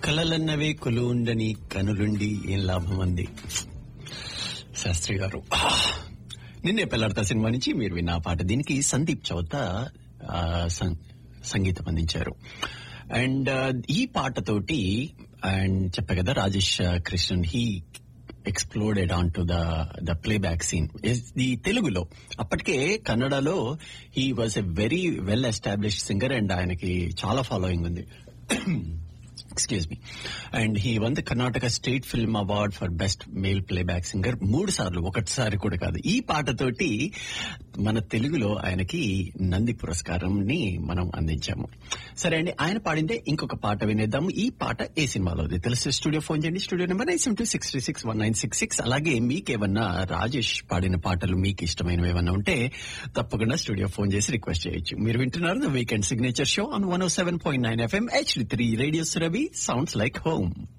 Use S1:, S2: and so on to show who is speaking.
S1: కలలన్నవే కొలువుండని కనులుండి ఏం లాభం అంది శాస్త్రి గారు నిన్నే పెళ్లాడతా సినిమా నుంచి మీరు విన్న ఆ పాట దీనికి సందీప్ చౌత ఆ, సం- సంగీతం అందించారు అండ్ ఈ పాటతోటి అండ్ చెప్పా కదా Rajesh Krishnan he exploded on to the the playback scene ఈ తెలుగులో అప్పటికే కన్నడలో he was a very well established singer and ఆయనకి చాలా ఫాలోయింగ్ ఉంది excuse me and he won the Karnataka state film award for best male playback singer మూడు సార్లు ఒకటిసారి కూడా కాదు ఈ పాటతోటి మన తెలుగులో ఆయనకి నంది పురస్కారం ని మనం అందించాము సరే అండి ఆయన పాడిందే ఇంకొక పాట వినేద్దాము ఈ పాట ఏ సినిమాలో తెలిసి స్టూడియో ఫోన్ చేయండి studio number nine seven two six three six one nine six six అలాగే మీకేమన్నా రాజేష్ పాడిన పాటలు మీకు ఇష్టమైనవి ఏమన్నా ఉంటే తప్పకుండా స్టూడియో ఫోన్ చేసి రిక్వెస్ట్ చేయొచ్చు మీరు వింటున్నారు the weekend signature show on one O seven point nine FM H three radio Surabhi sounds like home